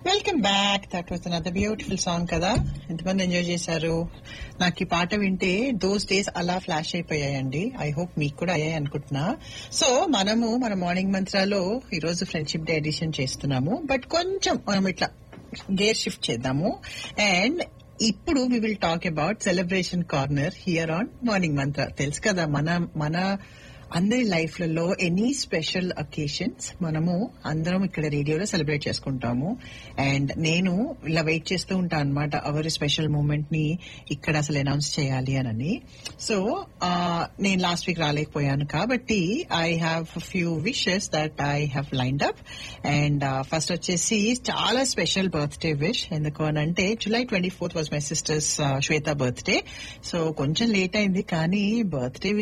welcome back that was another beautiful song కదా ఎంతమంది enjoy చేశారు నాకు ఈ పాట వింటే దోస్ డేస్ అలా ఫ్లాష్ అయిపోయాయండి ఐ హోప్ మీకు కూడా అయ్యాయి అనుకుంటున్నా సో మనము మన మార్నింగ్ మంత్రాలో ఈ రోజు ఫ్రెండ్షిప్ డే ఎడిషన్ చేస్తున్నాము బట్ కొంచెం మనం ఇట్లా గేర్ షిఫ్ట్ చేద్దాము అండ్ ఇప్పుడు we will talk about celebration corner here on morning mantra తెలుసు కదా మన మన అందరి లైఫ్లలో ఎనీ స్పెషల్ అకేషన్స్ మనము అందరం ఇక్కడ రేడియోలో సెలబ్రేట్ చేసుకుంటాము అండ్ నేను ఇలా వెయిట్ చేస్తూ ఉంటాను అనమాట అవర్ స్పెషల్ మూమెంట్ ని ఇక్కడ అసలు అనౌన్స్ చేయాలి అని సో నేను లాస్ట్ వీక్ రాలేకపోయాను కాబట్టి I have few wishes that I have lined up and first వచ్చేసి చాలా స్పెషల్ బర్త్డే విష్ ఎందుకు అని అంటే July twenty fourth was my sister's Shweta birthday so కొంచెం లేట్ అయింది కానీ బర్త్డే